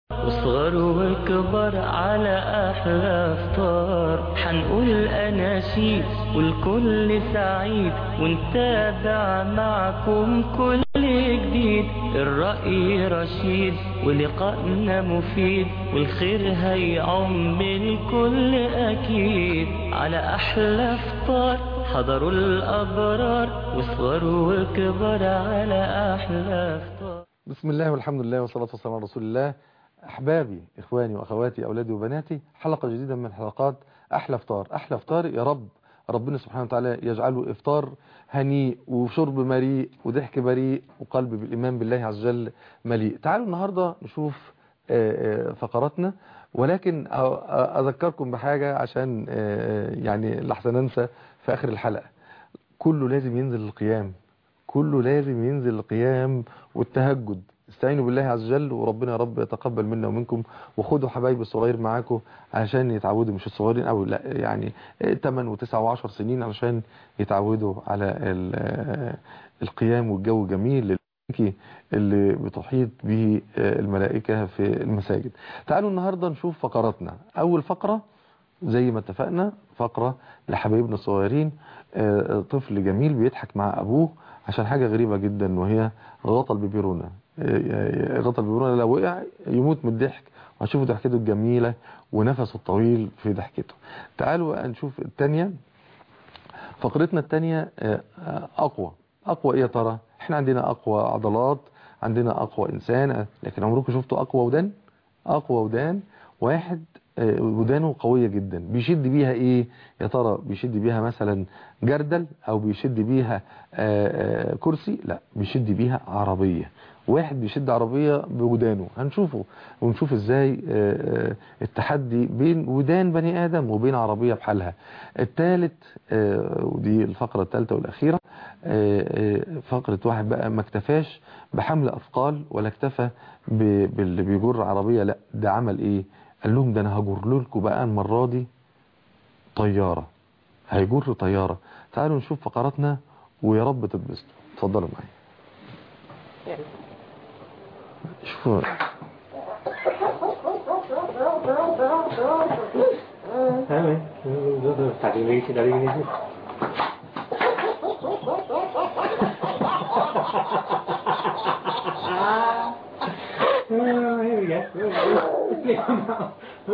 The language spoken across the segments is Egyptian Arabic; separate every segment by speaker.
Speaker 1: واصغر وكبر على أحلى فطار حنقول أناشيد والكل سعيد ونتابع معكم كل جديد الرأي رشيد ولقائنا مفيد والخير هيعم الكل أكيد على أحلى فطار حضروا الأبرار واصغروا وكبر على أحلى فطار
Speaker 2: بسم الله والحمد لله والصلاة والسلام على رسول الله أحبابي إخواني وأخواتي أولادي وبناتي حلقة جديدة من حلقات أحلى فطار أحلى فطار يا رب ربنا سبحانه وتعالى يجعله إفطار هنيء وشرب مريء وضحك بريء وقلب بالإيمان بالله عز وجل مليء تعالوا النهاردة نشوف فقراتنا ولكن أذكركم بحاجة عشان يعني لحظة ننسى في آخر الحلقة كله لازم ينزل القيام كله لازم ينزل القيام والتهجد استعينوا بالله عز وجل وربنا يا رب يتقبل منا ومنكم وخدوا حبايب الصغير معاكم عشان يتعودوا مش الصغيرين او لا يعني 8 و9 و10 سنين علشان يتعودوا على القيام والجو الجميل اللي بتحيط به الملائكة في المساجد تعالوا النهاردة نشوف فقراتنا اول فقرة زي ما اتفقنا فقرة لحبايبنا الصغيرين طفل جميل بيضحك مع ابوه عشان حاجة غريبة جدا وهي غطى البيبيرونة غطى البيبيرونة لو وقع يموت من الضحك وهتشوفوا ضحكته الجميلة ونفسه الطويل في ضحكته تعالوا نشوف الثانية فقرتنا الثانية أقوى أقوى إيه يا ترى احنا عندنا أقوى عضلات عندنا أقوى إنسان لكن عمركم شفتوا أقوى ودان أقوى ودان واحد ودانه قوية جدا بيشد بيها ايه يا ترى بيشد بيها مثلا جردل او بيشد بيها آآ آآ كرسي لا بيشد بيها عربية واحد بيشد عربية بودانه هنشوفه ونشوف ازاي آآ التحدي بين ودان بني ادم وبين عربية بحالها الثالث ودي الفقرة الثالثة والاخيرة فقرة واحد بقى ما اكتفاش بحمل اثقال ولا اكتفى باللي بيجر عربية لا ده عمل ايه قال لهم ده انا هجر لكم بقى المرة دي طيارة هيجر طيارة تعالوا نشوف فقراتنا ويا رب تتبسطوا اتفضلوا معايا شوفوا
Speaker 3: Oh, here we go.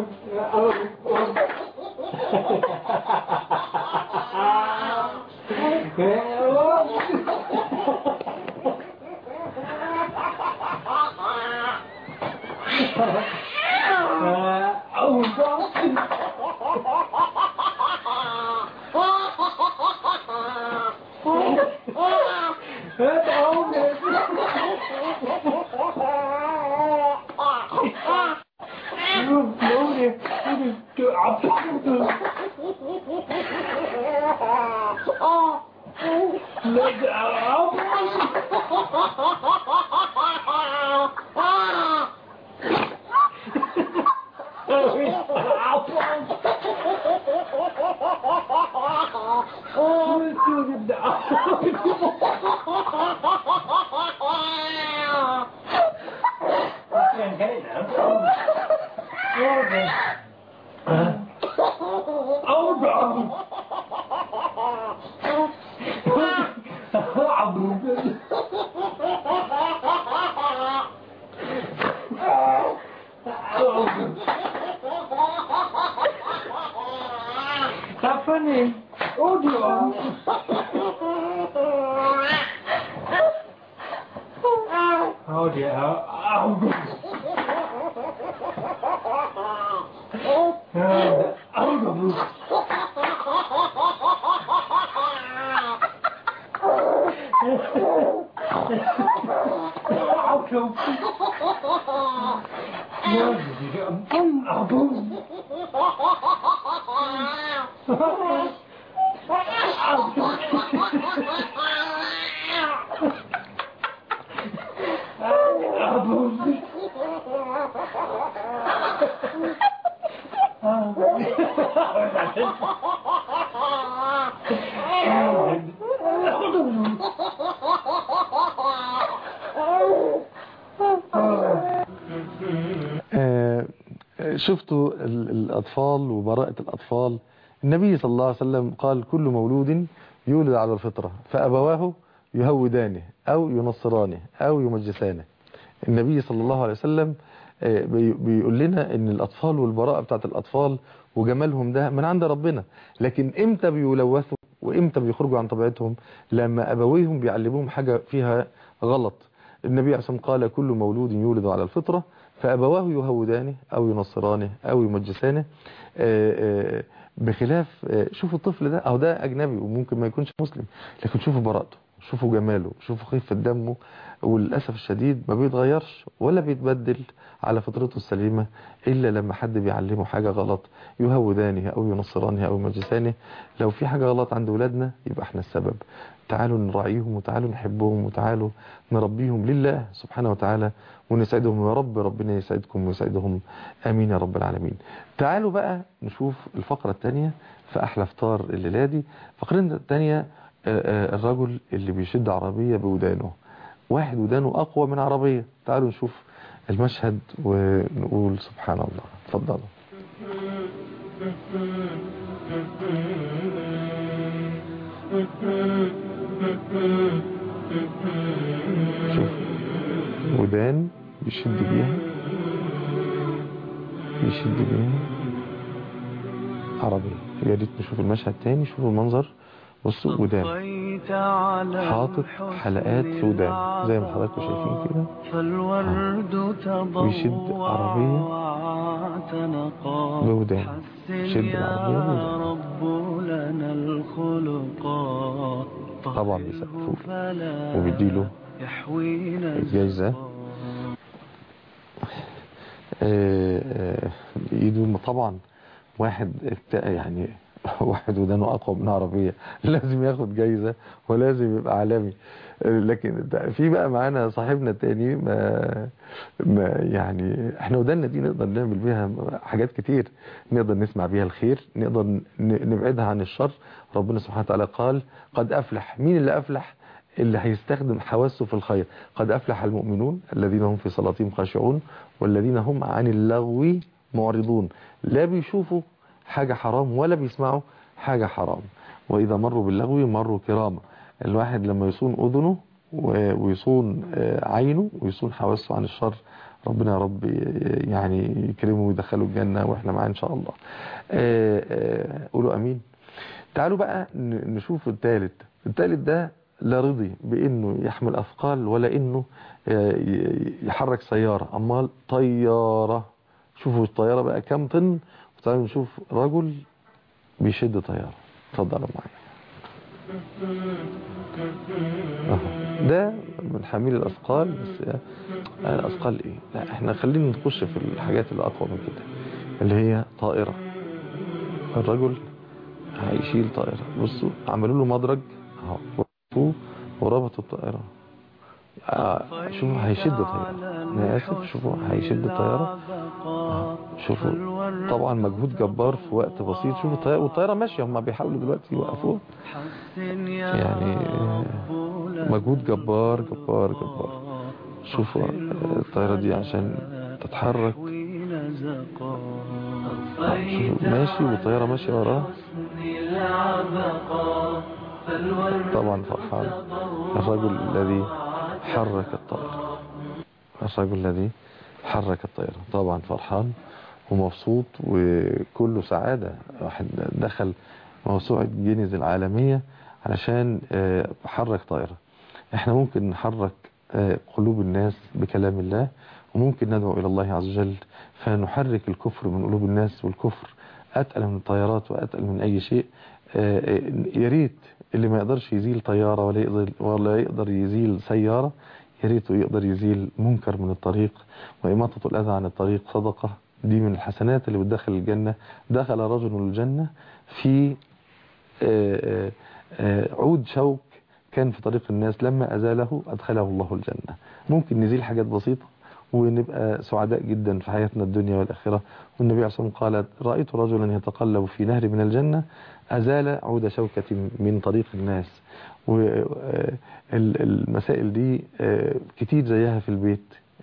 Speaker 3: Stop funny. Oh, dear. Oh, dear. Oh, oh, oh,
Speaker 2: شفتوا ال- الأطفال وبراءة الأطفال النبي صلى الله عليه وسلم قال كل مولود يولد على الفطرة فأبواه يهودانه أو ينصرانه أو يمجسانه النبي صلى الله عليه وسلم آه، بي- بيقول لنا ان الاطفال والبراءه بتاعت الاطفال وجمالهم ده من عند ربنا لكن امتى بيلوثوا وامتى بيخرجوا عن طبيعتهم لما ابويهم بيعلموهم حاجه فيها غلط النبي عليه الصلاه والسلام قال كل مولود يولد على الفطره فابواه يهودانه او ينصرانه او يمجسانه آه، آه، بخلاف آه، شوفوا الطفل ده او ده اجنبي وممكن ما يكونش مسلم لكن شوفوا براءته شوفوا جماله شوفوا خفه دمه وللأسف الشديد ما بيتغيرش ولا بيتبدل على فطرته السليمة إلا لما حد بيعلمه حاجة غلط يهودانه أو ينصرانه أو يمجسانه لو في حاجة غلط عند ولادنا يبقى احنا السبب تعالوا نراعيهم وتعالوا نحبهم وتعالوا نربيهم لله سبحانه وتعالى ونسعدهم يا رب ربنا يسعدكم ويسعدهم آمين يا رب العالمين تعالوا بقى نشوف الفقرة الثانية في أحلى فطار الليلة دي فقرتنا الثانية آه، آه، الرجل اللي بيشد عربية بودانه واحد ودانه أقوى من عربية تعالوا نشوف المشهد ونقول سبحان الله اتفضلوا شوف ودان بيشد بيها بيشد بيها عربية يا ريت نشوف المشهد تاني شوفوا المنظر بصوا ودان حاطط حلقات في ودان زي ما حضراتكم شايفين كده
Speaker 1: فالورد تضوع
Speaker 2: ويشد عربية
Speaker 1: واعتنقا
Speaker 2: بودان
Speaker 1: حسن
Speaker 2: شد
Speaker 1: يا
Speaker 2: العربية بودان
Speaker 1: رب لنا الخلقا
Speaker 2: طبعا
Speaker 1: طهره
Speaker 2: بيسقفوا له
Speaker 1: فلا
Speaker 2: وبيديله
Speaker 1: يحوينا
Speaker 2: الجايزة.
Speaker 1: الزقا.
Speaker 2: آه، آه، بإيده طبعا واحد ابت- يعني واحد ودانه أقوى من عربية لازم ياخد جايزة ولازم يبقى عالمي آه، لكن ده- في بقى معانا صاحبنا التاني ما, ما يعني احنا ودانا دي نقدر نعمل بيها حاجات كتير نقدر نسمع بيها الخير نقدر ن- نبعدها عن الشر ربنا سبحانه وتعالى قال قد أفلح مين اللي أفلح اللي هيستخدم حواسه في الخير قد أفلح المؤمنون الذين هم في صلاتهم خاشعون والذين هم عن اللغو معرضون لا بيشوفوا حاجة حرام ولا بيسمعوا حاجة حرام وإذا مروا باللغو مروا كراما الواحد لما يصون أذنه و- ويصون آه، عينه ويصون حواسه عن الشر ربنا يا رب ي- يعني يكرمه ويدخله الجنة وإحنا معاه إن شاء الله آه، آه، قولوا أمين تعالوا بقى ن- نشوف الثالث الثالث ده لا رضي بانه يحمل اثقال ولا انه آه، ي- يحرك سيارة امال طيارة شوفوا الطيارة بقى كام طن وتعالوا نشوف رجل بيشد طيارة اتفضلوا معايا أهو. ده من حميل الاثقال بس آه، آه، الاثقال ايه لا احنا خلينا نخش في الحاجات اللي اقوى من كده اللي هي طائرة الرجل هيشيل طائرة بصوا عملوا له مدرج اهو وقفوه وربطوا الطائرة آه شوفوا هيشد طيارة انا اسف شوفوا هيشد الطيارة آه، شوفوا طبعا مجهود جبار في وقت بسيط شوفوا الطيارة والطيارة ماشية هم بيحاولوا دلوقتي يوقفوها يعني آه، مجهود جبار جبار جبار شوفوا آه، الطيارة دي عشان تتحرك شوفوا ماشي والطيارة ماشية وراه طبعا فرحان الرجل الذي حرك الطائرة الرجل الذي حرك الطائرة طبعا فرحان ومبسوط وكله سعادة واحد دخل موسوعة جينيز العالمية علشان آه، حرك طائرة احنا ممكن نحرك آه، قلوب الناس بكلام الله وممكن ندعو إلى الله عز وجل فنحرك الكفر من قلوب الناس والكفر أتقل من الطيارات وأتقل من أي شيء آه، آه، يا ريت اللي ما يقدرش يزيل طيارة ولا يقدر, ولا يقدر يزيل سيارة يا ريته يقدر يزيل منكر من الطريق وإماطة الأذى عن الطريق صدقة دي من الحسنات اللي بتدخل الجنة دخل رجل الجنة في آه، آه، آه، عود شوك كان في طريق الناس لما أزاله أدخله الله الجنة ممكن نزيل حاجات بسيطة ونبقى سعداء جدا في حياتنا الدنيا والآخرة والنبي عليه الصلاة والسلام قال رأيت رجلا يتقلب في نهر من الجنة أزال عود شوكة من طريق الناس والمسائل دي آه، كتير زيها في البيت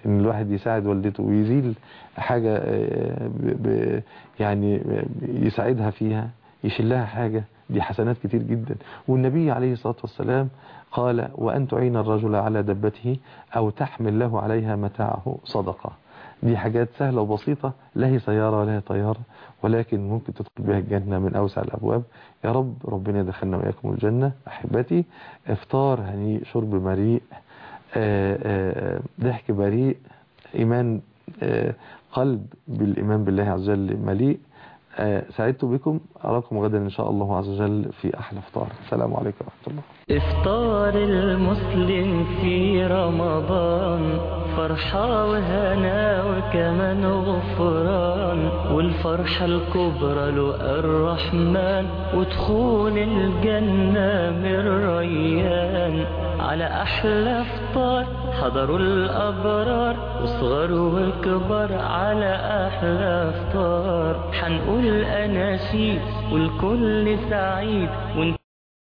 Speaker 2: ان الواحد يساعد والدته ويزيل حاجة آه، ب- ب- يعني آه، يساعدها فيها يشلها حاجة دي حسنات كتير جدا والنبي عليه الصلاة والسلام قال وأن تعين الرجل على دبته أو تحمل له عليها متاعه صدقة دي حاجات سهلة وبسيطة لا هي سيارة ولا هي طيارة ولكن ممكن تدخل بها الجنة من أوسع الأبواب يا رب ربنا يدخلنا وإياكم الجنة أحبتي إفطار هنيء شرب مريء آه، آه، ضحك بريء إيمان آه، قلب بالإيمان بالله عز وجل مليء آه، سعدت بكم أراكم غدا إن شاء الله عز وجل في أحلى إفطار السلام عليكم ورحمة الله
Speaker 1: إفطار المسلم في رمضان فرحة وهنا وكمان غفران والفرحة الكبرى لقى الرحمن ودخول الجنة من ريان على أحلى فطار حضروا الأبرار وصغر وكبر على أحلى فطار حنقول أناشيد والكل سعيد وانت